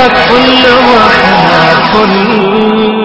فل واحنا فل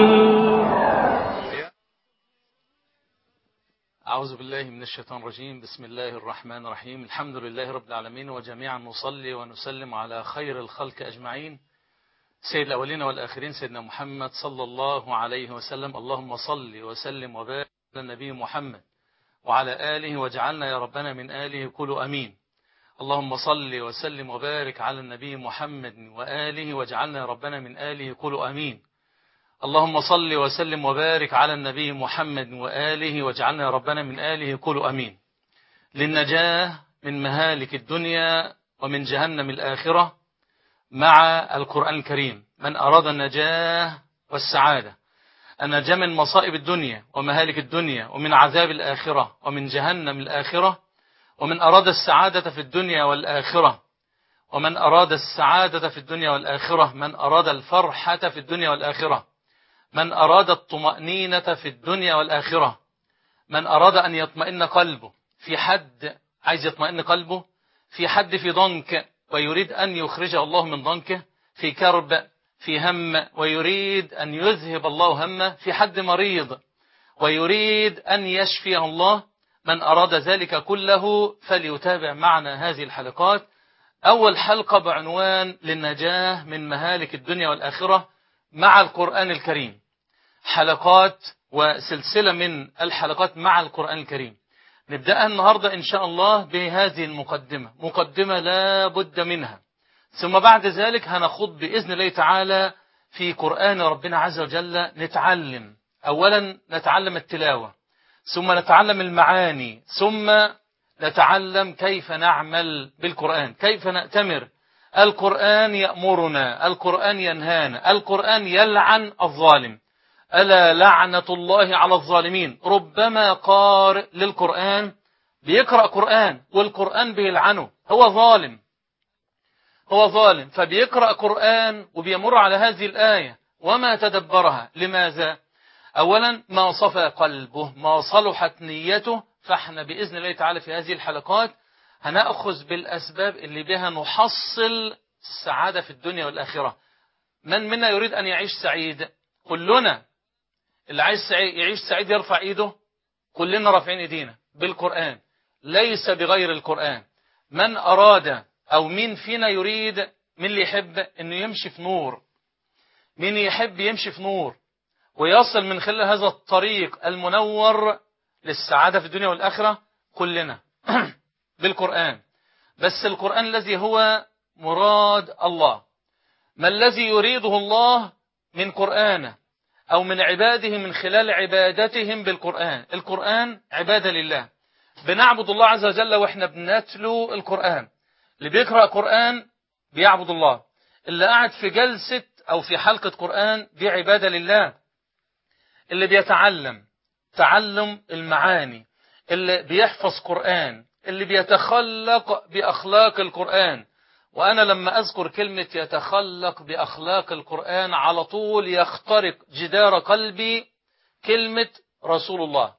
أعوذ بالله من الشيطان الرجيم بسم الله الرحمن الرحيم الحمد لله رب العالمين وجميعا نصلي ونسلم على خير الخلق أجمعين سيد الأولين والآخرين سيدنا محمد صلى الله عليه وسلم اللهم صل وسلم وبارك على النبي محمد وعلى آله واجعلنا يا ربنا من آله كل أمين اللهم صل وسلم وبارك على النبي محمد وآله واجعلنا يا ربنا من آله كل أمين اللهم صل وسلم وبارك على النبي محمد وآله واجعلنا يا ربنا من آله كل أمين للنجاة من مهالك الدنيا ومن جهنم الآخرة مع القرآن الكريم من أراد النجاة والسعادة النجاة من مصائب الدنيا ومهالك الدنيا ومن عذاب الآخرة ومن جهنم الآخرة ومن أراد السعادة في الدنيا والآخرة ومن أراد السعادة في الدنيا والآخرة من أراد الفرحة في الدنيا والآخرة من أراد الطمأنينة في الدنيا والآخرة من أراد أن يطمئن قلبه في حد عايز يطمئن قلبه في حد في ضنك ويريد أن يخرجه الله من ضنكه في كرب في هم ويريد أن يذهب الله همه في حد مريض ويريد أن يشفيه الله من أراد ذلك كله فليتابع معنا هذه الحلقات أول حلقة بعنوان للنجاة من مهالك الدنيا والآخرة مع القرآن الكريم حلقات وسلسلة من الحلقات مع القرآن الكريم نبدأها النهاردة إن شاء الله بهذه المقدمة مقدمة لا بد منها ثم بعد ذلك هنخوض بإذن الله تعالى في قرآن ربنا عز وجل نتعلم أولا نتعلم التلاوة ثم نتعلم المعاني ثم نتعلم كيف نعمل بالقرآن كيف نأتمر القرآن يأمرنا القرآن ينهانا القرآن يلعن الظالم ألا لعنة الله على الظالمين ربما قارئ للقرآن بيقرأ قرآن والقرآن بيلعنه هو ظالم هو ظالم فبيقرأ قرآن وبيمر على هذه الآية وما تدبرها لماذا أولا ما صفى قلبه ما صلحت نيته فاحنا بإذن الله تعالى في هذه الحلقات هنأخذ بالأسباب اللي بها نحصل السعادة في الدنيا والآخرة من منا يريد أن يعيش سعيد كلنا اللي عايز سعيد يعيش سعيد يرفع ايده كلنا رافعين ايدينا بالقرآن ليس بغير القرآن من أراد أو مين فينا يريد من اللي يحب أنه يمشي في نور مين يحب يمشي في نور ويصل من خلال هذا الطريق المنور للسعادة في الدنيا والآخرة كلنا بالقرآن بس القرآن الذي هو مراد الله ما الذي يريده الله من قرآنه أو من عباده من خلال عبادتهم بالقرآن القرآن عبادة لله بنعبد الله عز وجل وإحنا بنتلو القرآن اللي بيقرأ قرآن بيعبد الله اللي قاعد في جلسة أو في حلقة قرآن دي عبادة لله اللي بيتعلم تعلم المعاني اللي بيحفظ قرآن اللي بيتخلق بأخلاق القرآن وأنا لما أذكر كلمة يتخلق بأخلاق القرآن على طول يخترق جدار قلبي كلمة رسول الله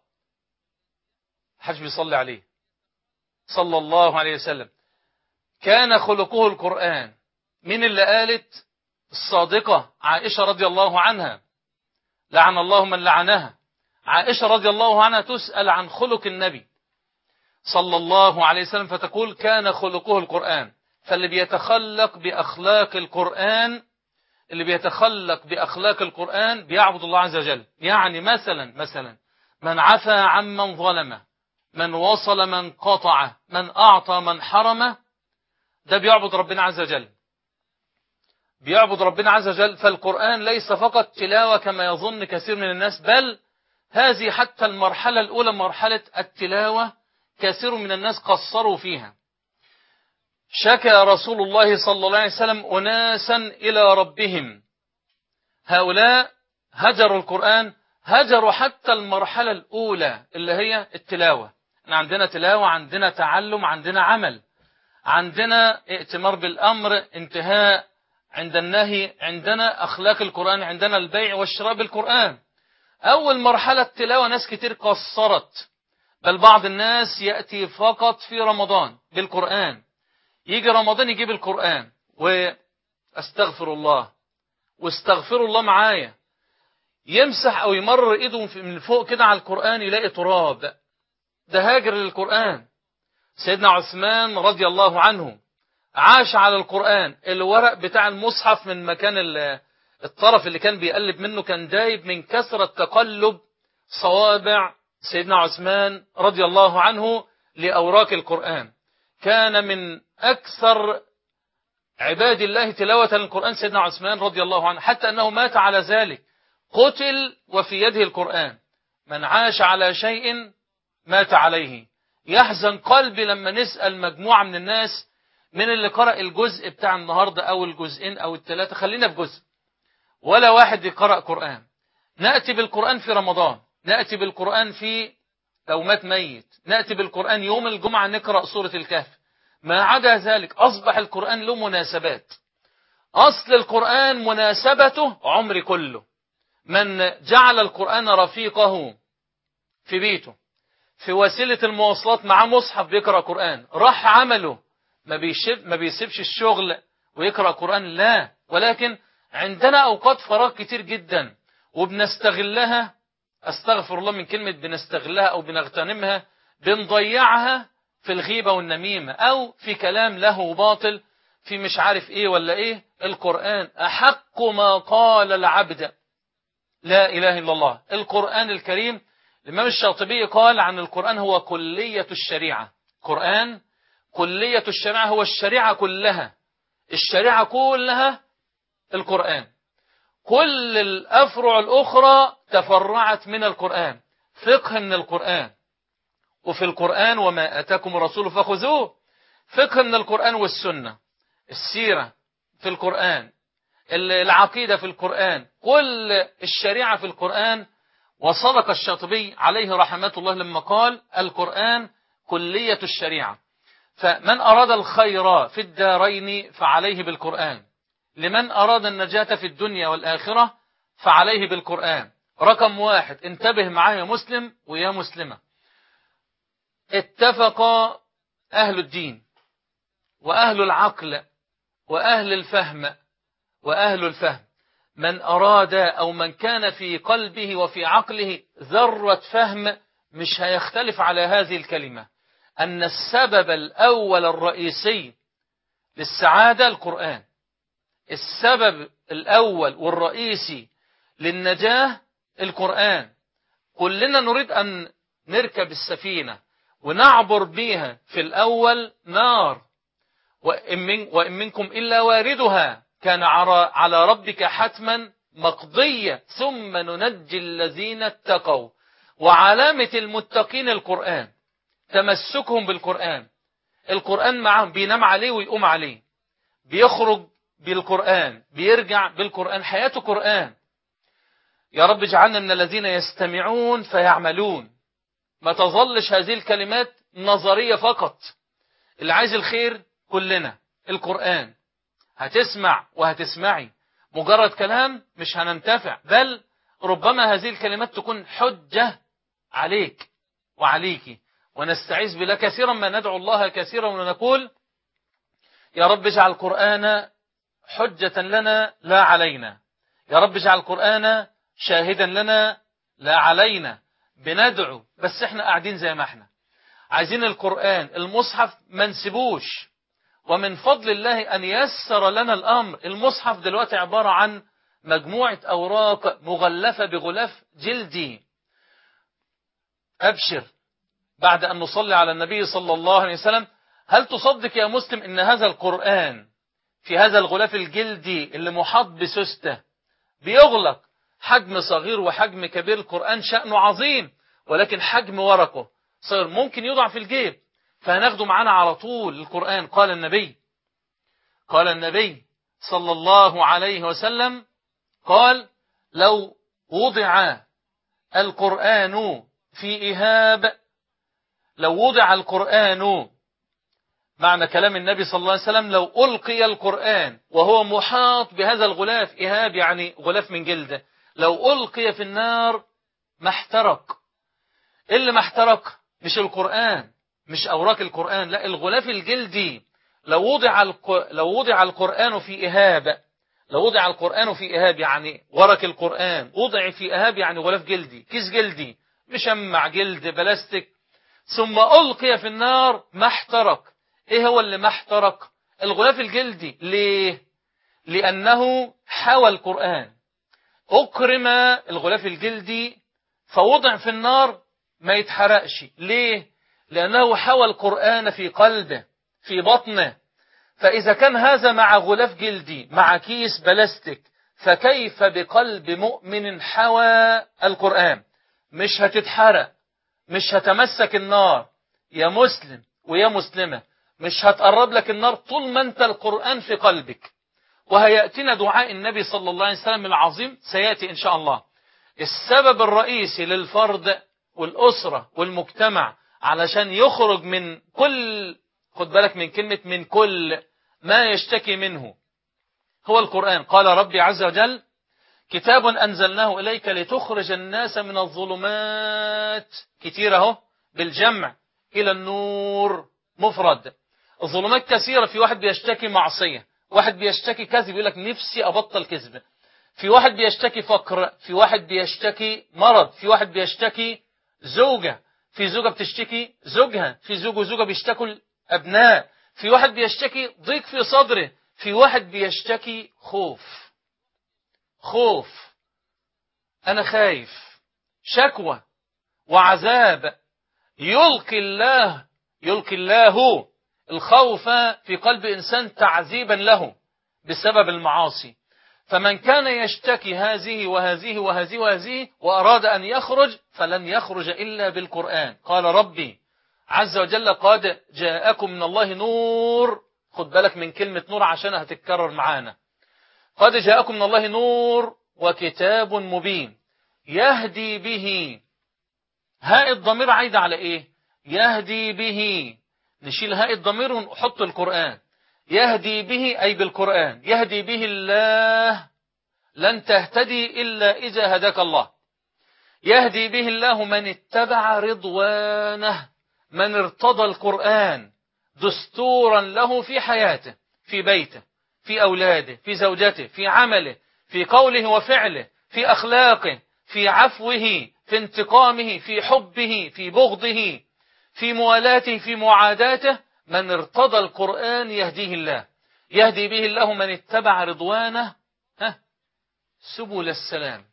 حج بيصلي عليه صلى الله عليه وسلم كان خلقه القرآن من اللي قالت الصادقة عائشة رضي الله عنها لعن الله من لعنها عائشة رضي الله عنها تسأل عن خلق النبي صلى الله عليه وسلم فتقول كان خلقه القرآن فاللي بيتخلق بأخلاق القرآن اللي بيتخلق بأخلاق القرآن بيعبد الله عز وجل يعني مثلا مثلا من عفى عمن ظلمه من وصل من قطع من أعطى من حرمه ده بيعبد ربنا عز وجل بيعبد ربنا عز وجل فالقرآن ليس فقط تلاوة كما يظن كثير من الناس بل هذه حتى المرحلة الأولى مرحلة التلاوة كثير من الناس قصروا فيها شكى رسول الله صلى الله عليه وسلم أناسا إلى ربهم هؤلاء هجروا القرآن هجروا حتى المرحلة الأولى اللي هي التلاوة عندنا تلاوة عندنا تعلم عندنا عمل عندنا ائتمار بالأمر انتهاء عند النهي عندنا أخلاق القرآن عندنا البيع والشراء بالقرآن أول مرحلة تلاوة ناس كتير قصرت بل بعض الناس يأتي فقط في رمضان بالقرآن يجي رمضان يجيب القرآن استغفر الله واستغفر الله معايا يمسح او يمرر ايده من فوق كده على القرآن يلاقي تراب ده هاجر للقرآن سيدنا عثمان رضي الله عنه عاش على القرآن الورق بتاع المصحف من مكان الطرف اللي كان بيقلب منه كان دايب من كثرة تقلب صوابع سيدنا عثمان رضي الله عنه لأوراق القرآن كان من أكثر عباد الله تلاوة للقرآن سيدنا عثمان رضي الله عنه حتى أنه مات على ذلك قتل وفي يده القرآن من عاش على شيء مات عليه يحزن قلبي لما نسأل مجموعة من الناس من اللي قرأ الجزء بتاع النهاردة أو الجزئين أو الثلاثة خلينا في جزء ولا واحد يقرأ قرآن نأتي بالقرآن في رمضان نأتي بالقرآن في لو مات ميت نأتي بالقرآن يوم الجمعة نقرأ سورة الكهف ما عدا ذلك أصبح القرآن له مناسبات أصل القرآن مناسبته عمري كله من جعل القرآن رفيقه في بيته في وسيلة المواصلات مع مصحف بيقرأ قرآن راح عمله ما, بيشب ما بيسيبش الشغل ويقرأ قرآن لا ولكن عندنا أوقات فراغ كتير جدا وبنستغلها استغفر الله من كلمة بنستغلها أو بنغتنمها بنضيعها في الغيبة والنميمة أو في كلام له باطل في مش عارف إيه ولا إيه القرآن أحق ما قال العبد لا إله إلا الله القرآن الكريم الإمام الشاطبي قال عن القرآن هو كلية الشريعة قرآن كلية الشريعة هو الشريعة كلها الشريعة كلها القرآن كل الأفرع الأخرى تفرعت من القرآن فقه من القرآن وفي القرآن وما أتاكم الرسول فخذوه فقه من القرآن والسنة السيرة في القرآن العقيدة في القرآن كل الشريعة في القرآن وصدق الشاطبي عليه رحمة الله لما قال القرآن كلية الشريعة فمن أراد الخير في الدارين فعليه بالقرآن لمن أراد النجاة في الدنيا والآخرة فعليه بالقرآن رقم واحد انتبه معايا يا مسلم ويا مسلمة اتفق أهل الدين وأهل العقل وأهل الفهم وأهل الفهم من أراد أو من كان في قلبه وفي عقله ذرة فهم مش هيختلف على هذه الكلمة أن السبب الأول الرئيسي للسعادة القرآن السبب الأول والرئيسي للنجاة القرآن كلنا نريد أن نركب السفينة ونعبر بها في الأول نار وإن, من وإن منكم إلا واردها كان على ربك حتما مقضية ثم ننجي الذين اتقوا وعلامة المتقين القرآن تمسكهم بالقرآن القرآن معهم بينام عليه ويقوم عليه بيخرج بالقرآن بيرجع بالقرآن حياته قرآن يا رب اجعلنا من الذين يستمعون فيعملون ما تظلش هذه الكلمات نظرية فقط اللي عايز الخير كلنا القرآن هتسمع وهتسمعي مجرد كلام مش هننتفع بل ربما هذه الكلمات تكون حجة عليك وعليك ونستعيذ بالله كثيرا ما ندعو الله كثيرا ونقول يا رب اجعل القرآن حجة لنا لا علينا يا رب اجعل القرآن شاهدا لنا لا علينا بندعو بس احنا قاعدين زي ما احنا عايزين القرآن المصحف ما نسيبوش ومن فضل الله أن يسر لنا الأمر المصحف دلوقتي عبارة عن مجموعة أوراق مغلفة بغلاف جلدي أبشر بعد أن نصلي على النبي صلى الله عليه وسلم هل تصدق يا مسلم أن هذا القرآن في هذا الغلاف الجلدي اللي محاط بسسته بيغلق حجم صغير وحجم كبير القرآن شأنه عظيم ولكن حجم ورقه صغير ممكن يوضع في الجيب فهناخده معانا على طول القرآن قال النبي قال النبي صلى الله عليه وسلم قال لو وضع القرآن في إهاب لو وضع القرآن معنى كلام النبي صلى الله عليه وسلم لو ألقي القرآن وهو محاط بهذا الغلاف إهاب يعني غلاف من جلده لو ألقي في النار ما احترق اللي ما احترق مش القرآن مش أوراق القرآن لا الغلاف الجلدي لو وضع الق... لو وضع القرآن في إهاب لو وضع القرآن في إهاب يعني ورق القرآن وضع في إهاب يعني غلاف جلدي كيس جلدي مشمع جلد بلاستيك ثم ألقي في النار ما احترق إيه هو اللي ما احترق الغلاف الجلدي ليه لأنه حوى القرآن أكرم الغلاف الجلدي فوضع في النار ما يتحرقش ليه لأنه حوى القرآن في قلبه في بطنه فإذا كان هذا مع غلاف جلدي مع كيس بلاستيك فكيف بقلب مؤمن حوى القرآن مش هتتحرق مش هتمسك النار يا مسلم ويا مسلمة مش هتقرب لك النار طول ما انت القرآن في قلبك وهيأتينا دعاء النبي صلى الله عليه وسلم العظيم سيأتي إن شاء الله السبب الرئيسي للفرد والأسرة والمجتمع علشان يخرج من كل خد بالك من كلمة من كل ما يشتكي منه هو القرآن قال ربي عز وجل كتاب أنزلناه إليك لتخرج الناس من الظلمات كتير اهو بالجمع إلى النور مفرد الظلمات كثيرة في واحد بيشتكي معصية واحد بيشتكي كذب يقول لك نفسي أبطل كذب في واحد بيشتكي فقر في واحد بيشتكي مرض في واحد بيشتكي زوجة في زوجة بتشتكي زوجها في زوج وزوجة بيشتكوا الأبناء في واحد بيشتكي ضيق في صدره في واحد بيشتكي خوف خوف أنا خايف شكوى وعذاب يلقي الله يلقي الله الخوف في قلب إنسان تعذيبا له بسبب المعاصي فمن كان يشتكي هذه وهذه وهذه وهذه وأراد أن يخرج فلن يخرج إلا بالقرآن قال ربي عز وجل قد جاءكم من الله نور خد بالك من كلمة نور عشان هتتكرر معانا قد جاءكم من الله نور وكتاب مبين يهدي به هاء الضمير عايدة على ايه يهدي به نشيل هاء الضمير ونحط القرآن يهدي به أي بالقرآن يهدي به الله لن تهتدي إلا إذا هداك الله يهدي به الله من اتبع رضوانه من ارتضى القرآن دستورا له في حياته في بيته في أولاده في زوجته في عمله في قوله وفعله في أخلاقه في عفوه في انتقامه في حبه في بغضه في موالاته في معاداته من ارتضى القرآن يهديه الله يهدي به الله من اتبع رضوانه ها سبل السلام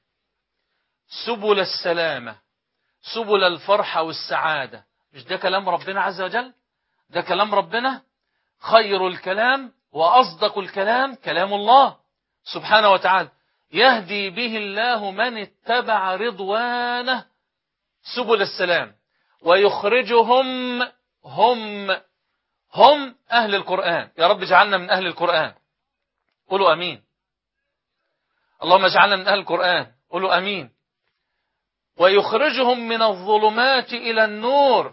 سبل السلامة سبل الفرحة والسعادة مش ده كلام ربنا عز وجل ده كلام ربنا خير الكلام وأصدق الكلام كلام الله سبحانه وتعالى يهدي به الله من اتبع رضوانه سبل السلام ويخرجهم هم هم أهل القرآن يا رب اجعلنا من أهل القرآن قولوا أمين اللهم اجعلنا من أهل القرآن قولوا أمين ويخرجهم من الظلمات إلى النور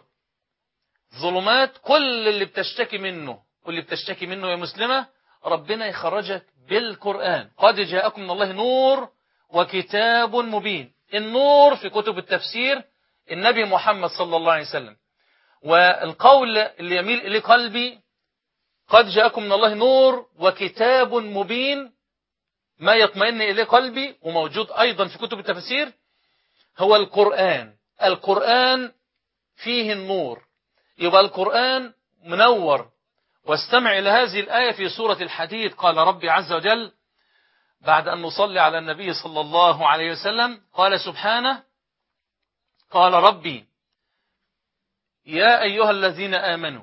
ظلمات كل اللي بتشتكي منه كل اللي بتشتكي منه يا مسلمة ربنا يخرجك بالقرآن قد جاءكم من الله نور وكتاب مبين النور في كتب التفسير النبي محمد صلى الله عليه وسلم والقول اللي يميل إليه قلبي قد جاءكم من الله نور وكتاب مبين ما يطمئن إليه قلبي وموجود أيضا في كتب التفسير هو القرآن القرآن فيه النور يبقى القرآن منور واستمع إلى هذه الآية في سورة الحديد قال ربي عز وجل بعد أن نصلي على النبي صلى الله عليه وسلم قال سبحانه قال ربي يا أيها الذين آمنوا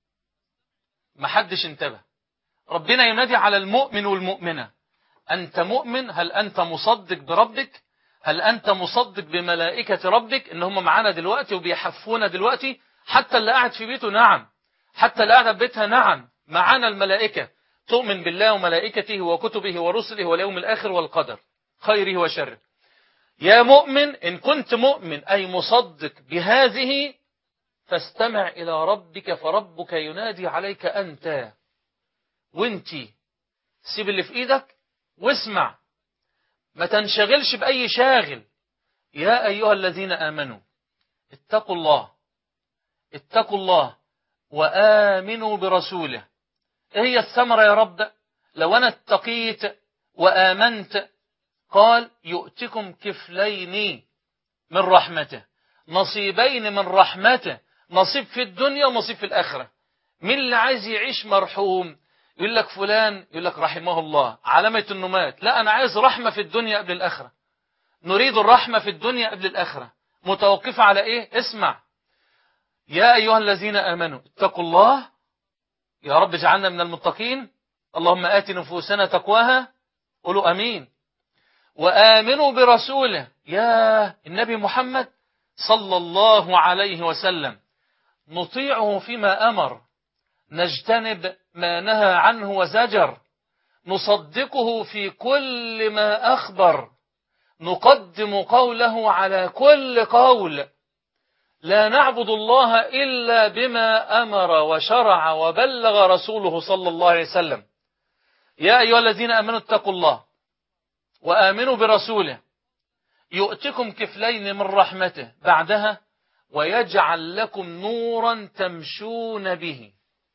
ما حدش انتبه ربنا ينادي على المؤمن والمؤمنة أنت مؤمن هل أنت مصدق بربك هل أنت مصدق بملائكة ربك إن هم معانا دلوقتي وبيحفونا دلوقتي حتى اللي قاعد في بيته نعم حتى اللي قاعد في بيتها نعم معانا الملائكة تؤمن بالله وملائكته وكتبه ورسله واليوم الآخر والقدر خيره وشره يا مؤمن إن كنت مؤمن أي مصدق بهذه فاستمع إلى ربك فربك ينادي عليك أنت وانتي سيب اللي في إيدك واسمع ما تنشغلش بأي شاغل يا أيها الذين آمنوا اتقوا الله اتقوا الله وآمنوا برسوله إيه هي الثمرة يا رب لو أنا اتقيت وآمنت قال يؤتكم كفلين من رحمته نصيبين من رحمته نصيب في الدنيا ونصيب في الآخرة مين اللي عايز يعيش مرحوم يقول لك فلان يقول لك رحمه الله علامة انه مات لا انا عايز رحمة في الدنيا قبل الاخرة نريد الرحمة في الدنيا قبل الاخرة متوقفة على ايه اسمع يا ايها الذين امنوا اتقوا الله يا رب اجعلنا من المتقين اللهم آت نفوسنا تقواها قولوا امين وآمنوا برسوله يا النبي محمد صلى الله عليه وسلم نطيعه فيما أمر نجتنب ما نهى عنه وزجر نصدقه في كل ما أخبر نقدم قوله على كل قول لا نعبد الله إلا بما أمر وشرع وبلغ رسوله صلى الله عليه وسلم يا أيها الذين أمنوا اتقوا الله وآمنوا برسوله يؤتكم كفلين من رحمته بعدها ويجعل لكم نورا تمشون به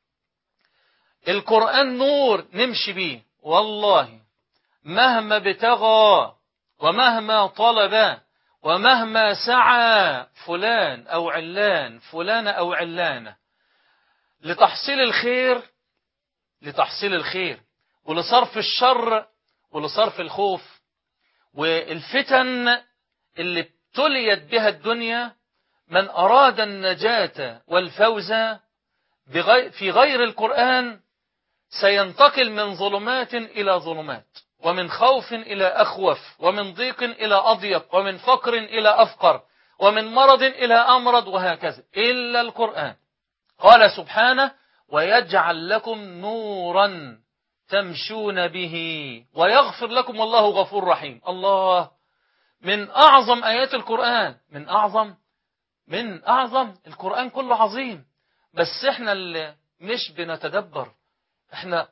القرآن نور نمشي به والله مهما ابتغى ومهما طلب ومهما سعى فلان أو علان فلان أو علانة لتحصيل الخير لتحصيل الخير ولصرف الشر ولصرف الخوف والفتن اللي ابتليت بها الدنيا من أراد النجاة والفوز في غير القرآن سينتقل من ظلمات إلى ظلمات ومن خوف إلى أخوف ومن ضيق إلى أضيق ومن فقر إلى أفقر ومن مرض إلى أمرض وهكذا إلا القرآن قال سبحانه ويجعل لكم نورا تمشون به ويغفر لكم والله غفور رحيم الله من أعظم آيات القرآن من أعظم من أعظم القرآن كله عظيم بس احنا اللي مش بنتدبر احنا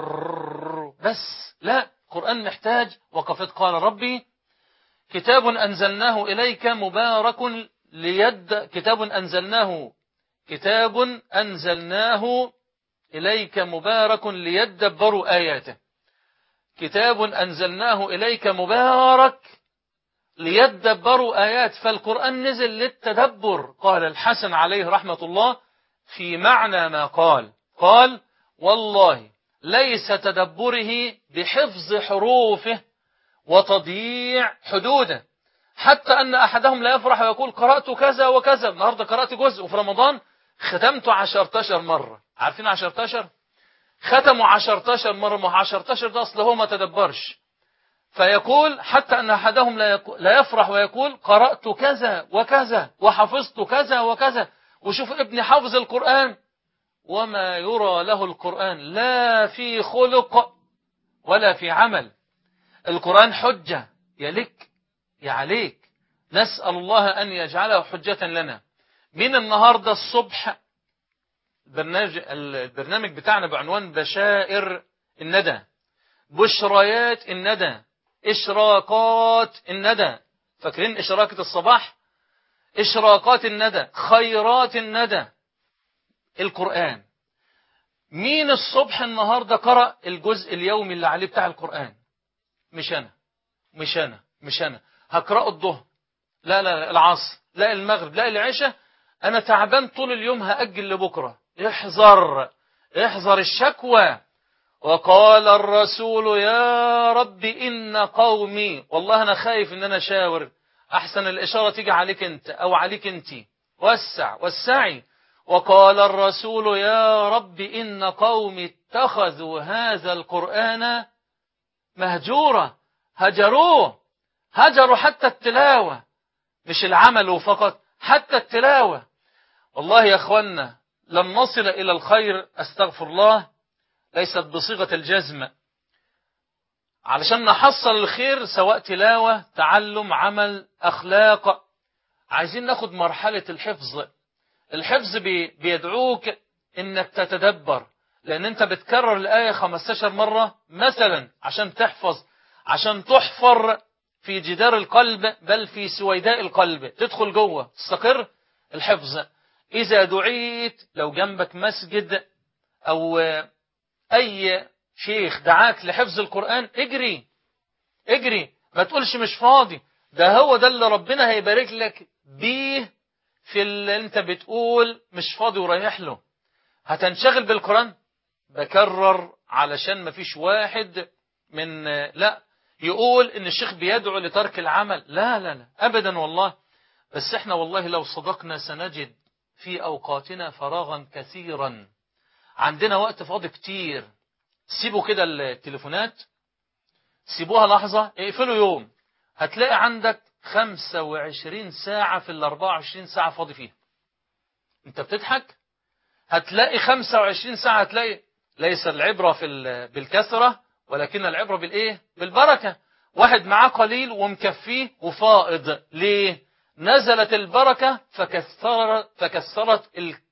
بس لا القرآن محتاج وقفت قال ربي كتاب أنزلناه إليك مبارك ليد كتاب أنزلناه كتاب أنزلناه إليك مبارك ليدبروا آياته كتاب أنزلناه إليك مبارك ليدبروا آيات فالقرآن نزل للتدبر قال الحسن عليه رحمة الله في معنى ما قال قال والله ليس تدبره بحفظ حروفه وتضييع حدوده حتى أن أحدهم لا يفرح ويقول قرأت كذا وكذا النهاردة قرأت جزء وفي رمضان ختمته عشرتاشر مرة عارفين عشرتاشر ختموا عشرتاشر مرة ما عشرتاشر ده أصل هو ما تدبرش فيقول حتى أن أحدهم لا, يقول لا يفرح ويقول قرأت كذا وكذا وحفظت كذا وكذا وشوف ابن حافظ القرآن وما يرى له القرآن لا في خلق ولا في عمل القرآن حجة يا لك يا عليك نسأل الله أن يجعله حجة لنا من النهاردة الصبح البرنامج, البرنامج بتاعنا بعنوان بشائر الندى بشريات الندى إشراقات الندى فاكرين إشراقة الصباح إشراقات الندى خيرات الندى القرآن مين الصبح النهاردة قرأ الجزء اليومي اللي عليه بتاع القرآن مش أنا مش أنا مش أنا هقرأه الظهر لا لا لا العصر لا المغرب لا العشاء أنا تعبان طول اليوم هأجل لبكرة احذر احذر الشكوى وقال الرسول يا رب إن قومي والله أنا خايف إن أنا شاور أحسن الإشارة تيجي عليك أنت أو عليك أنت وسع وسعي وقال الرسول يا رب إن قومي اتخذوا هذا القرآن مهجورا هجروه هجروا حتى التلاوة مش العمل فقط حتى التلاوة والله يا أخوانا لن نصل إلى الخير أستغفر الله ليست بصيغة الجزم علشان نحصل الخير سواء تلاوة تعلم عمل أخلاق عايزين ناخد مرحلة الحفظ الحفظ بي بيدعوك انك تتدبر لان انت بتكرر الآية 15 مرة مثلا عشان تحفظ عشان تحفر في جدار القلب بل في سويداء القلب تدخل جوه تستقر الحفظ إذا دعيت لو جنبك مسجد أو أي شيخ دعاك لحفظ القرآن اجري اجري ما تقولش مش فاضي ده هو ده اللي ربنا هيبارك لك بيه في اللي انت بتقول مش فاضي ورايح له هتنشغل بالقرآن بكرر علشان ما فيش واحد من لا يقول ان الشيخ بيدعو لترك العمل لا لا لا ابدا والله بس احنا والله لو صدقنا سنجد في اوقاتنا فراغا كثيرا عندنا وقت فاضي كتير سيبوا كده التليفونات سيبوها لحظة اقفلوا يوم هتلاقي عندك 25 ساعة في ال 24 ساعة فاضي فيها انت بتضحك هتلاقي 25 ساعة هتلاقي ليس العبرة في بالكثرة ولكن العبرة بالايه بالبركة واحد معاه قليل ومكفيه وفائض ليه نزلت البركة فكثرت, فكثرت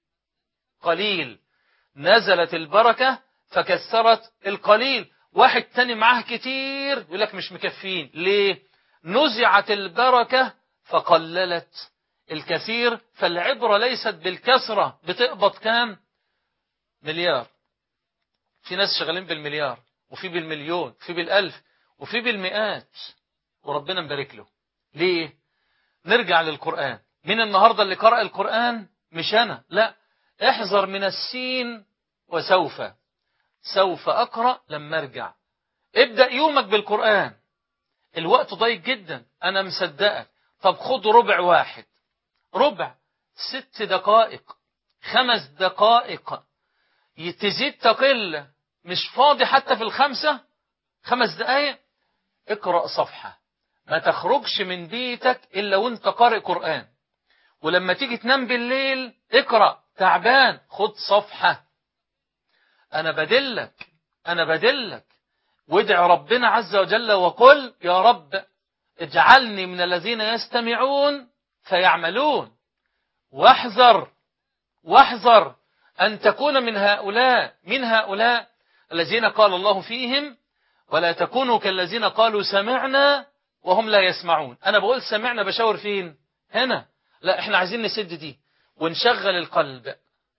القليل نزلت البركة فكثرت القليل واحد تاني معاه كتير يقول لك مش مكفين ليه نزعت البركة فقللت الكثير فالعبرة ليست بالكثرة بتقبض كام مليار في ناس شغالين بالمليار وفي بالمليون وفي بالألف وفي بالمئات وربنا مبارك له ليه نرجع للقرآن من النهاردة اللي قرأ القرآن مش أنا لا احذر من السين وسوف سوف أقرأ لما أرجع ابدأ يومك بالقرآن الوقت ضيق جدا أنا مصدقك طب خد ربع واحد ربع ست دقائق خمس دقائق تزيد تقل مش فاضي حتى في الخمسة خمس دقائق اقرأ صفحة ما تخرجش من بيتك إلا وانت قارئ قرآن ولما تيجي تنام بالليل اقرأ تعبان خد صفحة أنا بدلك أنا بدلك وادع ربنا عز وجل وقل يا رب اجعلني من الذين يستمعون فيعملون واحذر واحذر أن تكون من هؤلاء من هؤلاء الذين قال الله فيهم ولا تكونوا كالذين قالوا سمعنا وهم لا يسمعون أنا بقول سمعنا بشاور فين هنا لا احنا عايزين نسد دي ونشغل القلب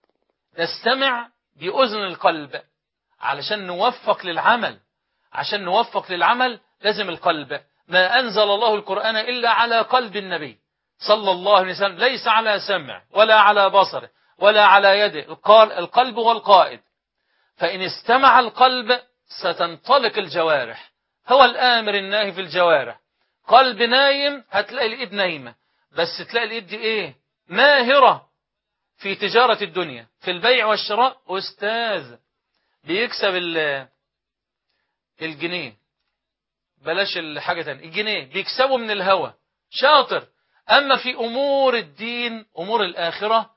نستمع بأذن القلب علشان نوفق للعمل عشان نوفق للعمل لازم القلب ما أنزل الله القرآن إلا على قلب النبي صلى الله عليه وسلم ليس على سمع ولا على بصر ولا على يده القلب والقائد فإن استمع القلب ستنطلق الجوارح هو الآمر الناهي في الجوارح قلب نايم هتلاقي الإيد نايمة بس تلاقي الإيد دي إيه ماهرة في تجارة الدنيا في البيع والشراء أستاذ بيكسب الجنيه بلاش الحاجة تانية الجنيه بيكسبه من الهوى شاطر أما في أمور الدين أمور الآخرة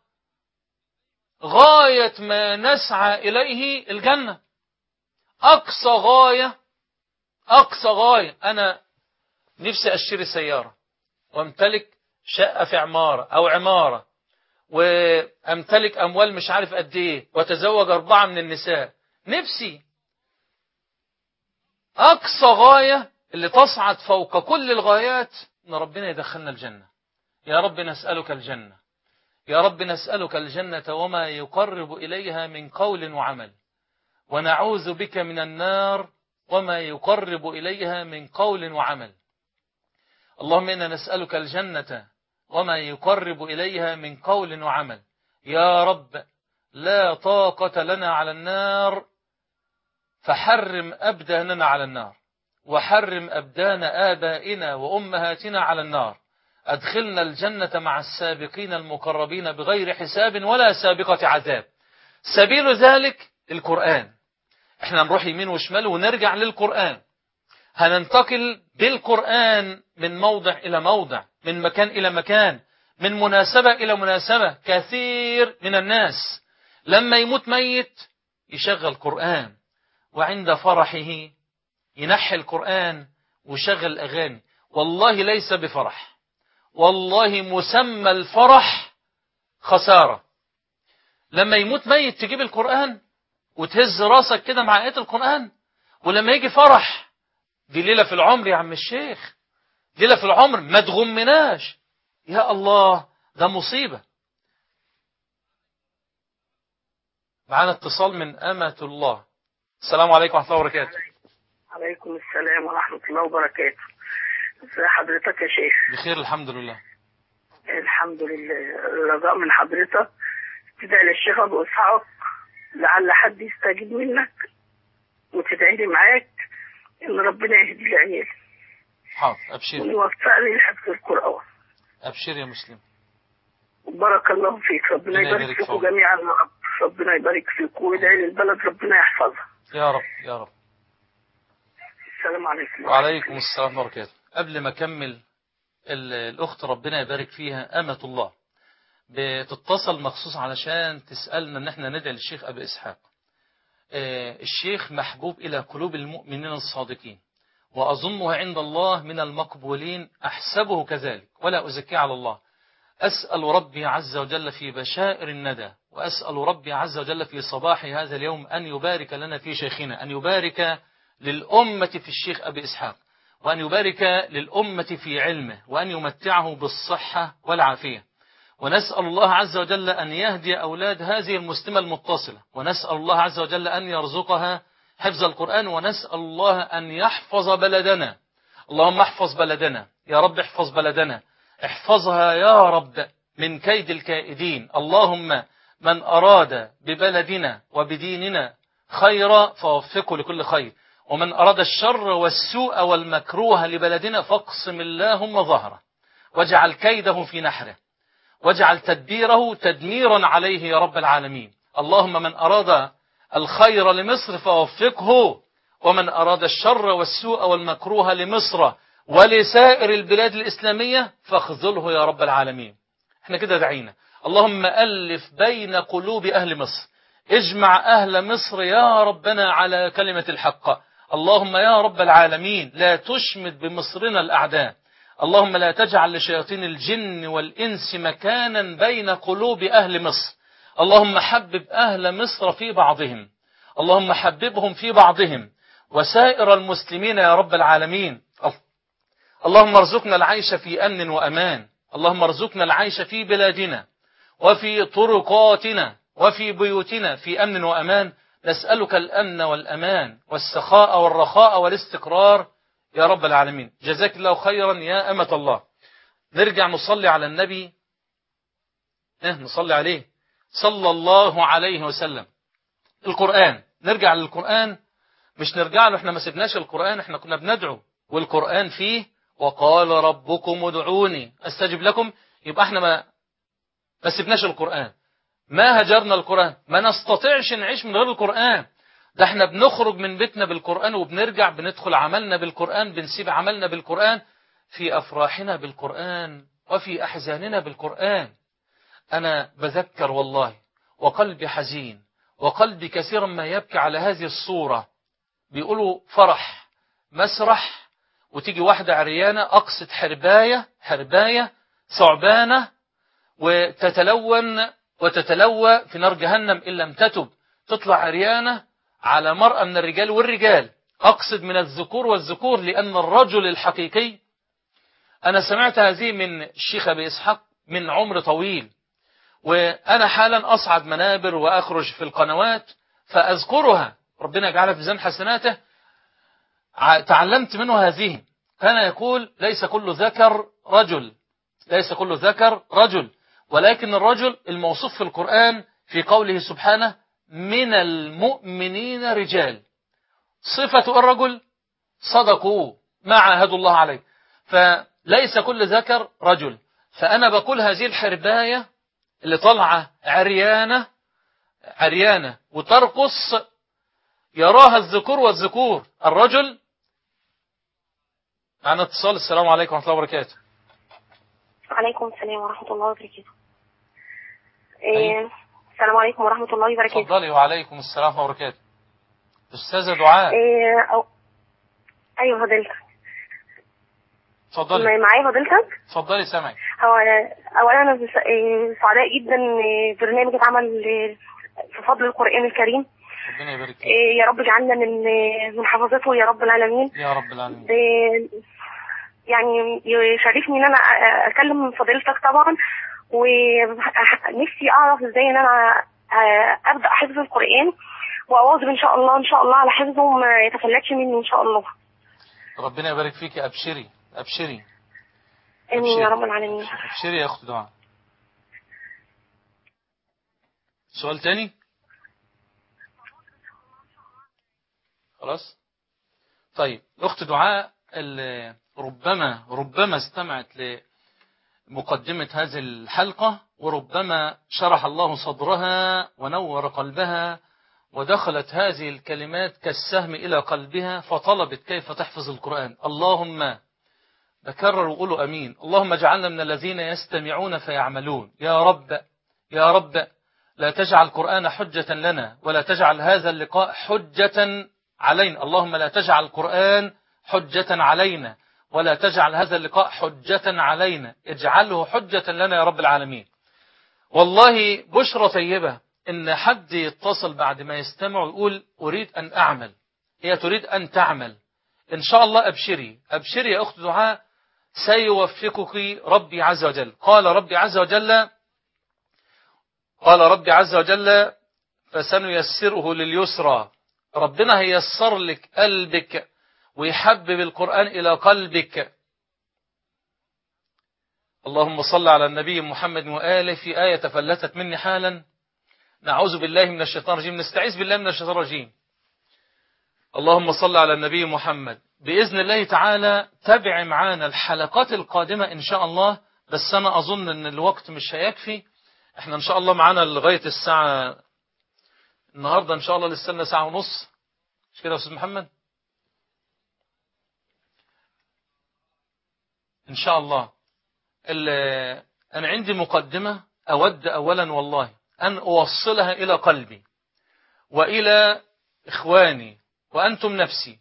غاية ما نسعى إليه الجنة أقصى غاية أقصى غاية أنا نفسي أشتري سيارة وامتلك شقة في عمارة أو عمارة وامتلك أموال مش عارف قد إيه وتزوج أربعة من النساء نفسي أقصى غاية اللي تصعد فوق كل الغايات أن ربنا يدخلنا الجنة يا رب نسألك الجنة يا رب نسألك الجنة وما يقرب إليها من قول وعمل ونعوذ بك من النار وما يقرب إليها من قول وعمل اللهم إنا نسألك الجنة وما يقرب إليها من قول وعمل يا رب لا طاقة لنا على النار فحرم أبداننا على النار وحرم أبدان آبائنا وأمهاتنا على النار أدخلنا الجنة مع السابقين المقربين بغير حساب ولا سابقة عذاب سبيل ذلك القرآن احنا نروح يمين وشمال ونرجع للقرآن هننتقل بالقرآن من موضع إلى موضع من مكان إلى مكان من مناسبة إلى مناسبة كثير من الناس لما يموت ميت يشغل قرآن وعند فرحه ينحي القرآن ويشغل أغاني والله ليس بفرح والله مسمى الفرح خسارة لما يموت ميت تجيب القرآن وتهز راسك كده مع آيات القرآن ولما يجي فرح دي ليلة في العمر يا عم الشيخ ليلة في العمر ما تغمناش يا الله ده مصيبة معانا اتصال من أمة الله السلام عليكم ورحمة الله وبركاته عليكم السلام ورحمة الله وبركاته ازي حضرتك يا شيخ بخير الحمد لله الحمد لله الرجاء من حضرتك تدعي للشيخ أبو إسحاق لعل حد يستجيب منك وتدعي لي معاك إن ربنا يهدي لي عيالي حاضر أبشر ويوفقني لحفظ القرآن أبشر يا مسلم بارك الله فيك ربنا ربنا يبارك يبارك فيكم فيك. جميعا يا رب ربنا يبارك فيكم ويدعي للبلد ربنا يحفظها يا رب يا رب السلام عليكم وعليكم السلام ورحمة الله وبركاته قبل ما أكمل ال- الأخت ربنا يبارك فيها أمة الله بتتصل مخصوص علشان تسألنا إن احنا ندعي للشيخ أبي إسحاق آه، الشيخ محبوب إلى قلوب المؤمنين الصادقين وأظنه عند الله من المقبولين أحسبه كذلك ولا أزكي على الله أسأل ربي عز وجل في بشائر الندى وأسأل ربي عز وجل في صباح هذا اليوم أن يبارك لنا في شيخنا أن يبارك للأمة في الشيخ أبي إسحاق وأن يبارك للأمة في علمه وأن يمتعه بالصحة والعافية ونسأل الله عز وجل أن يهدي أولاد هذه المسلمة المتصلة ونسأل الله عز وجل أن يرزقها حفظ القرآن ونسأل الله أن يحفظ بلدنا اللهم احفظ بلدنا يا رب احفظ بلدنا احفظها يا رب من كيد الكائدين اللهم من أراد ببلدنا وبديننا خيرا فوفقه لكل خير ومن أراد الشر والسوء والمكروه لبلدنا فاقسم اللهم ظهره واجعل كيده في نحره واجعل تدبيره تدميرا عليه يا رب العالمين اللهم من أراد الخير لمصر فوفقه ومن أراد الشر والسوء والمكروه لمصر ولسائر البلاد الإسلامية فاخذله يا رب العالمين احنا كده دعينا اللهم ألف بين قلوب أهل مصر اجمع أهل مصر يا ربنا على كلمة الحق اللهم يا رب العالمين لا تشمت بمصرنا الأعداء اللهم لا تجعل لشياطين الجن والإنس مكانا بين قلوب أهل مصر اللهم حبب أهل مصر في بعضهم اللهم حببهم في بعضهم وسائر المسلمين يا رب العالمين اللهم ارزقنا العيش في أمن وأمان اللهم ارزقنا العيش في بلادنا وفي طرقاتنا وفي بيوتنا في أمن وأمان نسألك الأمن والأمان والسخاء والرخاء والاستقرار يا رب العالمين جزاك الله خيرا يا أمة الله نرجع نصلي على النبي اه نصلي عليه صلى الله عليه وسلم القرآن نرجع للقرآن مش نرجع له احنا ما سبناش القرآن احنا كنا بندعو والقرآن فيه وقال ربكم ادعوني استجب لكم يبقى احنا ما ما سبناش القرآن ما هجرنا القرآن ما نستطيعش نعيش من غير القرآن ده احنا بنخرج من بيتنا بالقرآن وبنرجع بندخل عملنا بالقرآن بنسيب عملنا بالقرآن في أفراحنا بالقرآن وفي أحزاننا بالقرآن أنا بذكر والله وقلبي حزين وقلبي كثيرا ما يبكي على هذه الصورة بيقولوا فرح مسرح وتيجي واحدة عريانة أقصد حرباية حرباية ثعبانة وتتلون وتتلوى في نار جهنم إن لم تتب تطلع عريانة على مرأة من الرجال والرجال أقصد من الذكور والذكور لأن الرجل الحقيقي أنا سمعت هذه من الشيخ أبي إسحاق من عمر طويل وأنا حالا أصعد منابر وأخرج في القنوات فأذكرها ربنا يجعلها في ميزان حسناته ع- تعلمت منه هذه كان يقول ليس كل ذكر رجل ليس كل ذكر رجل ولكن الرجل الموصوف في القرآن في قوله سبحانه من المؤمنين رجال صفة الرجل صدقوا ما عاهدوا الله عليه فليس كل ذكر رجل فأنا بقول هذه الحرباية اللي طالعة عريانة عريانة وترقص يراها الذكور والذكور الرجل معنا اتصال السلام عليكم ورحمة الله وبركاته وعليكم السلام ورحمة الله وبركاته أيوة. إيه السلام عليكم ورحمة الله وبركاته اتفضلي وعليكم السلام ورحمة الله وبركاته أستاذة دعاء إيه أو... أيوة فضيلتك اتفضلي م- معايا فضيلتك اتفضلي سامعك هو أولا أنا بس- إيه، سعداء جدا إن برنامج اتعمل إيه، في فضل القرآن الكريم ربنا يبارك فيك إيه، يا رب اجعلنا من إيه، من حفظته يا رب العالمين يا رب العالمين إيه، يعني يشرفني ان انا أ- اكلم فضيلتك طبعا ونفسي اعرف ازاي ان انا أ- ابدا حفظ القران واواظب ان شاء الله ان شاء الله على حفظه وما يتفلتش مني ان شاء الله ربنا يبارك فيك يا أبشري أبشري امين يا أبشري. رب العالمين أبشري يا أخت دعاء سؤال تاني خلاص طيب أخت دعاء ال- ربما ربما استمعت لمقدمة هذه الحلقة وربما شرح الله صدرها ونور قلبها ودخلت هذه الكلمات كالسهم إلى قلبها فطلبت كيف تحفظ القرآن اللهم بكرر وقولوا أمين اللهم اجعلنا من الذين يستمعون فيعملون يا رب يا رب لا تجعل القرآن حجة لنا ولا تجعل هذا اللقاء حجة علينا اللهم لا تجعل القرآن حجة علينا ولا تجعل هذا اللقاء حجة علينا اجعله حجة لنا يا رب العالمين والله بشرى طيبة ان حد يتصل بعد ما يستمع ويقول أريد أن أعمل هي تريد أن تعمل إن شاء الله أبشري أبشري يا أخت دعاء سيوفقك ربي عز وجل قال ربي عز وجل قال ربي عز وجل فسنيسره لليسرى ربنا هيسر لك قلبك ويحبب القرآن إلى قلبك اللهم صل على النبي محمد وآله في آية تفلتت مني حالا نعوذ بالله من الشيطان الرجيم نستعيذ بالله من الشيطان الرجيم اللهم صل على النبي محمد بإذن الله تعالى تابع معانا الحلقات القادمة إن شاء الله بس أنا أظن أن الوقت مش هيكفي احنا إن شاء الله معانا لغاية الساعة النهاردة إن شاء الله لسه ساعة ونص مش كده يا أستاذ محمد إن شاء الله ال- أنا عندي مقدمة أود أولا والله أن أوصلها إلى قلبي وإلى إخواني وأنتم نفسي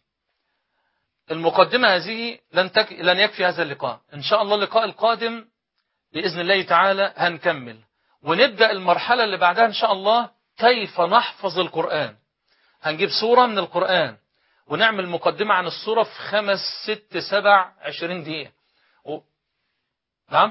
المقدمة هذه لن, تك... لن يكفي هذا اللقاء إن شاء الله اللقاء القادم بإذن الله تعالى هنكمل ونبدأ المرحلة اللي بعدها إن شاء الله كيف نحفظ القرآن هنجيب سورة من القرآن ونعمل مقدمة عن السورة في خمس ست سبع عشرين دقيقة و... نعم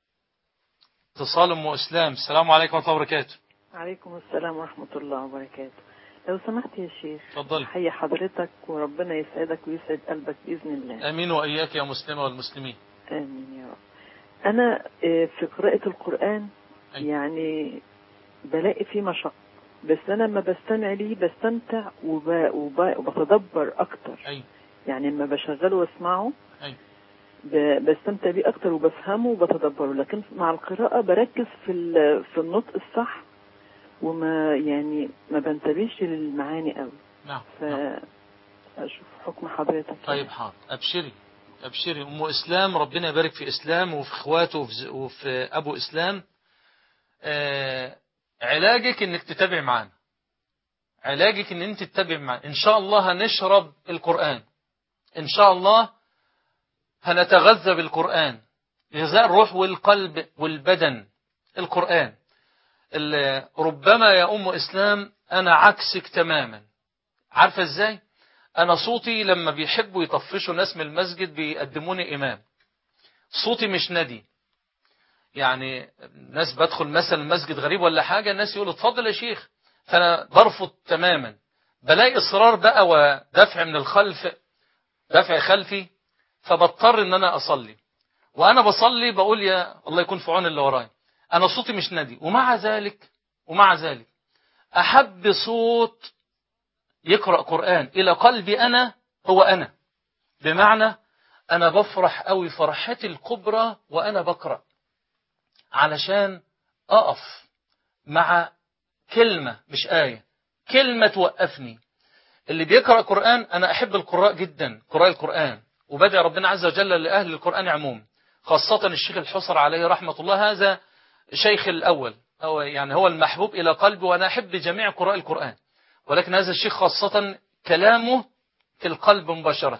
اتصال أم إسلام السلام عليكم ورحمة الله وبركاته عليكم السلام ورحمة الله وبركاته لو سمحت يا شيخ اتفضلي. حي حضرتك وربنا يسعدك ويسعد قلبك بإذن الله أمين وإياك يا مسلمة والمسلمين آمين يا رب أنا آه، في قراءة القرآن أي. يعني بلاقي فيه مشقة بس أنا لما بستمع ليه بستمتع وب... وب... وبتدبر أكتر أي يعني لما بشغله واسمعه أي ب... بستمتع بيه أكتر وبفهمه وبتدبره لكن مع القراءة بركز في ال... في النطق الصح وما يعني ما بنتبهش للمعاني قوي نعم, نعم. فأشوف حكم حضرتك طيب حاضر أبشري أبشري أم إسلام ربنا يبارك في إسلام وفي إخواته وفي, ز- وفي أبو إسلام آه علاجك إنك تتابع معانا علاجك إن أنت تتابع معانا إن شاء الله هنشرب القرآن إن شاء الله هنتغذى بالقرآن غذاء الروح والقلب والبدن القرآن ال- ربما يا أم إسلام أنا عكسك تماما عارفة إزاي أنا صوتي لما بيحبوا يطفشوا ناس من المسجد بيقدموني إمام صوتي مش ندي يعني ناس بدخل مثلا المسجد غريب ولا حاجة الناس يقولوا اتفضل يا شيخ فأنا برفض تماما بلاقي إصرار بقى ودفع من الخلف دفع خلفي فبضطر ان انا اصلي وانا بصلي بقول يا الله يكون في عون اللي ورايا انا صوتي مش نادي ومع ذلك ومع ذلك احب صوت يقرأ قرآن الى قلبي انا هو انا بمعنى انا بفرح قوي فرحتي الكبرى وانا بقرأ علشان اقف مع كلمة مش آية كلمة توقفني اللي بيقرأ قرآن أنا أحب القراء جدا قراء القرآن وبدأ ربنا عز وجل لأهل القرآن عموم خاصة الشيخ الحصر عليه رحمة الله هذا شيخ الأول أو يعني هو المحبوب إلى قلبي وأنا أحب جميع قراء القرآن ولكن هذا الشيخ خاصة كلامه في القلب مباشرة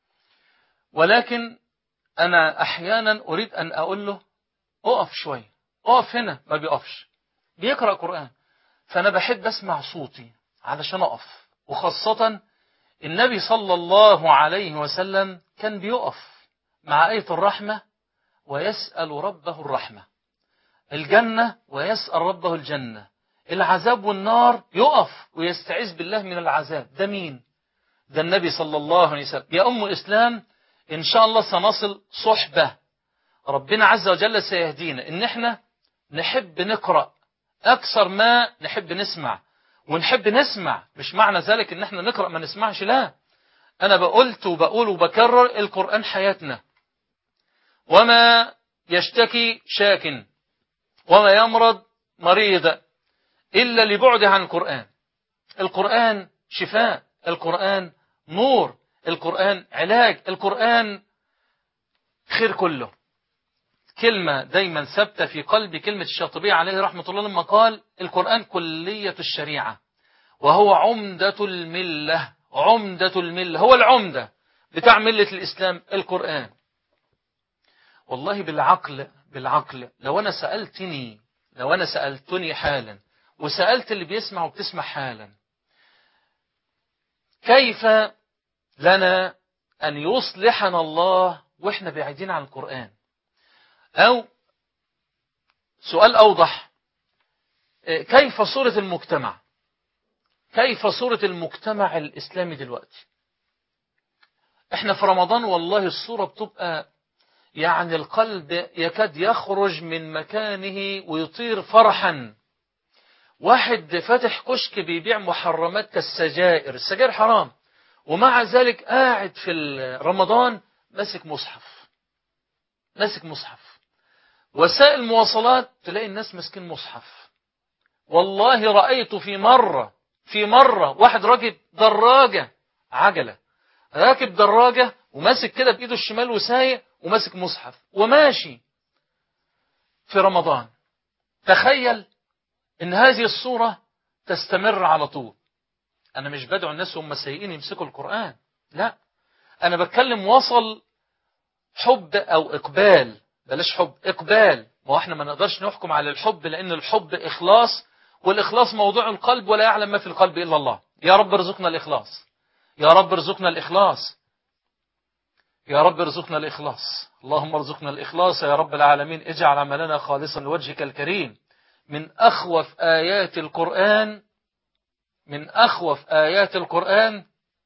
ولكن أنا أحيانا أريد أن أقول له أقف شوي أقف هنا ما بيقفش بيقرأ قرآن فأنا بحب أسمع صوتي علشان أقف وخاصة النبي صلى الله عليه وسلم كان بيقف مع آية الرحمة ويسأل ربه الرحمة الجنة ويسأل ربه الجنة العذاب والنار يقف ويستعيذ بالله من العذاب ده مين ده النبي صلى الله عليه وسلم يا أم إسلام إن شاء الله سنصل صحبة ربنا عز وجل سيهدينا إن إحنا نحب نقرأ أكثر ما نحب نسمع ونحب نسمع مش معنى ذلك إن إحنا نقرأ ما نسمعش لا أنا بقولت وبقول وبكرر القرآن حياتنا وما يشتكي شاك وما يمرض مريض إلا لبعده عن القرآن القرآن شفاء القرآن نور القرآن علاج القرآن خير كله كلمة دايما ثابتة في قلبي كلمة الشاطبية عليه رحمة الله لما قال القرآن كلية الشريعة وهو عمدة الملة عمدة الملة هو العمدة بتاع ملة الإسلام القرآن والله بالعقل بالعقل لو أنا سألتني لو أنا سألتني حالا وسألت اللي بيسمع وبتسمع حالا كيف لنا أن يصلحنا الله وإحنا بعيدين عن القرآن أو سؤال أوضح كيف صورة المجتمع كيف صورة المجتمع الإسلامي دلوقتي احنا في رمضان والله الصورة بتبقى يعني القلب يكاد يخرج من مكانه ويطير فرحا واحد فاتح كشك بيبيع محرمات كالسجائر السجائر حرام ومع ذلك قاعد في رمضان ماسك مصحف ماسك مصحف وسائل المواصلات تلاقي الناس ماسكين مصحف والله رأيت في مرة في مرة واحد راكب دراجة عجلة راكب دراجة وماسك كده بإيده الشمال وسايق وماسك مصحف وماشي في رمضان تخيل ان هذه الصورة تستمر على طول انا مش بدعو الناس هم سيئين يمسكوا القرآن لا انا بتكلم وصل حب او اقبال بلاش حب اقبال ما هو احنا ما نقدرش نحكم على الحب لان الحب اخلاص والاخلاص موضوع القلب ولا يعلم ما في القلب الا الله يا رب ارزقنا الاخلاص يا رب ارزقنا الاخلاص يا رب ارزقنا الإخلاص اللهم ارزقنا الإخلاص يا رب العالمين اجعل عملنا خالصا لوجهك الكريم من أخوف آيات القرآن من أخوف آيات القرآن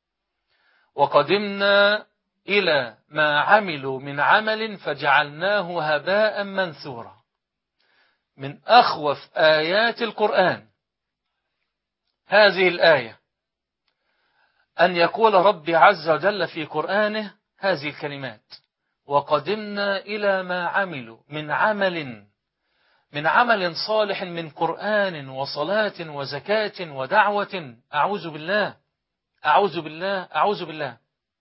وقدمنا إلى ما عملوا من عمل فجعلناه هباء منثورا من أخوف آيات القرآن هذه الآية أن يقول ربي عز وجل في قرآنه هذه الكلمات وقدمنا إلى ما عملوا من عمل من عمل صالح من قرآن وصلاة وزكاة ودعوة أعوذ بالله أعوذ بالله أعوذ بالله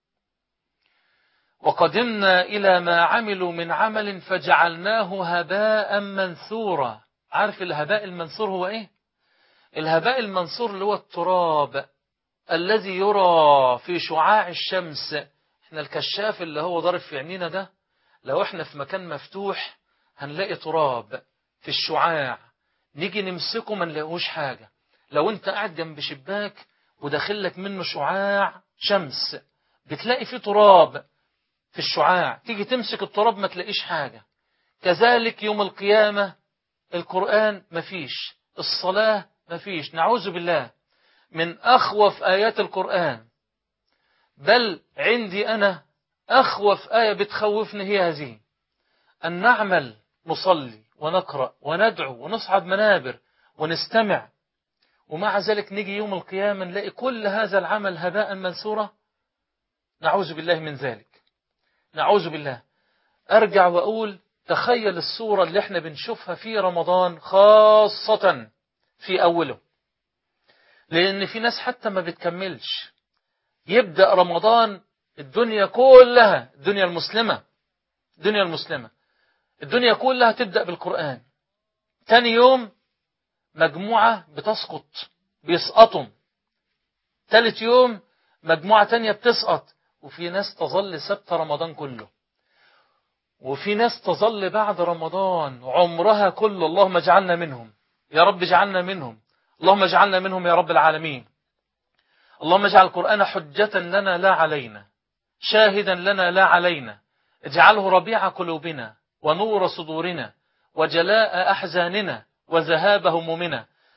وقدمنا إلى ما عملوا من عمل فجعلناه هباء منثورا عارف الهباء المنثور هو إيه الهباء المنثور اللي هو التراب الذي يرى في شعاع الشمس احنا الكشاف اللي هو ضارب في عينينا ده لو احنا في مكان مفتوح هنلاقي تراب في الشعاع نيجي نمسكه ما نلاقوش حاجة لو انت قاعد جنب شباك وداخل لك منه شعاع شمس بتلاقي فيه تراب في الشعاع تيجي تمسك التراب ما تلاقيش حاجة كذلك يوم القيامة القرآن مفيش الصلاة مفيش نعوذ بالله من أخوف آيات القرآن بل عندي أنا أخوف آية بتخوفني هي هذه أن نعمل نصلي ونقرأ وندعو ونصعد منابر ونستمع ومع ذلك نيجي يوم القيامة نلاقي كل هذا العمل هباء منثورا نعوذ بالله من ذلك نعوذ بالله أرجع وأقول تخيل الصورة اللي احنا بنشوفها في رمضان خاصة في أوله لأن في ناس حتى ما بتكملش يبدأ رمضان الدنيا كلها الدنيا المسلمة الدنيا المسلمة الدنيا كلها تبدأ بالقرآن تاني يوم مجموعة بتسقط بيسقطوا تالت يوم مجموعة تانية بتسقط وفي ناس تظل سبت رمضان كله وفي ناس تظل بعد رمضان عمرها كله اللهم اجعلنا منهم يا رب اجعلنا منهم اللهم اجعلنا منهم يا رب العالمين اللهم اجعل القرآن حجة لنا لا علينا شاهدا لنا لا علينا اجعله ربيع قلوبنا ونور صدورنا وجلاء أحزاننا وذهاب همومنا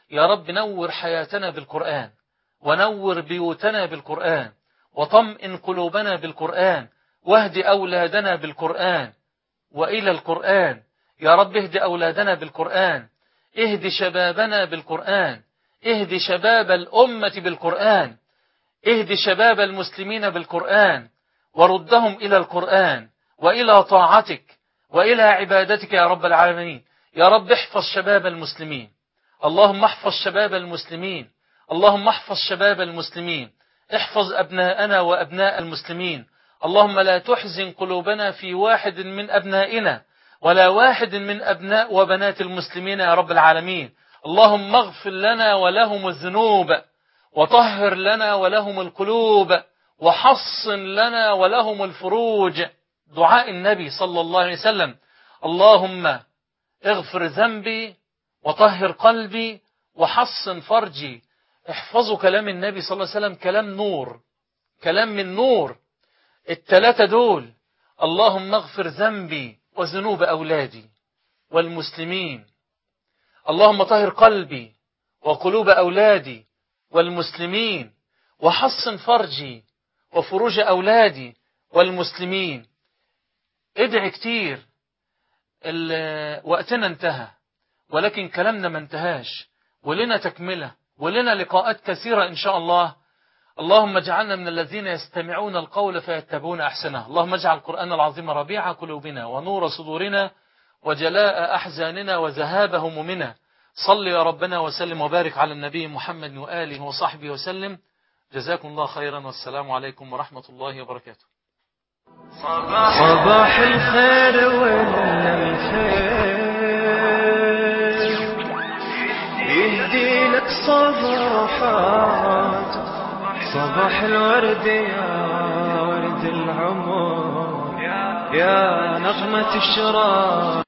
يا رب نور حياتنا بالقرآن ونور بيوتنا بالقرآن وطمئن قلوبنا بالقرآن واهد أولادنا بالقرآن وإلى القرآن يا رب اهد أولادنا بالقرآن اهد شبابنا بالقرآن اهد شباب الأمة بالقرآن اهد شباب المسلمين بالقرآن وردهم إلى القرآن وإلى طاعتك وإلى عبادتك يا رب العالمين يا رب احفظ شباب المسلمين اللهم احفظ شباب المسلمين اللهم احفظ شباب المسلمين احفظ أبناءنا وأبناء المسلمين اللهم لا تحزن قلوبنا في واحد من أبنائنا ولا واحد من أبناء وبنات المسلمين يا رب العالمين اللهم اغفر لنا ولهم الذنوب وطهر لنا ولهم القلوب وحصن لنا ولهم الفروج دعاء النبي صلى الله عليه وسلم اللهم اغفر ذنبي وطهر قلبي وحصن فرجي احفظوا كلام النبي صلى الله عليه وسلم كلام نور كلام من نور التلاتة دول اللهم اغفر ذنبي وذنوب أولادي والمسلمين اللهم طهر قلبي وقلوب أولادي والمسلمين وحصن فرجي وفروج أولادي والمسلمين ادعي كتير وقتنا انتهى ولكن كلامنا ما انتهاش ولنا تكملة ولنا لقاءات كثيرة إن شاء الله اللهم اجعلنا من الذين يستمعون القول فيتبعون أحسنه اللهم اجعل القرآن العظيم ربيع قلوبنا ونور صدورنا وجلاء أحزاننا وذهاب همومنا صل يا ربنا وسلم وبارك على النبي محمد وآله وصحبه وسلم جزاكم الله خيرا والسلام عليكم ورحمة الله وبركاته صباح الخير ولا الخير يهدي لك صباحات صباح الورد يا ورد العمر يا نغمة الشراق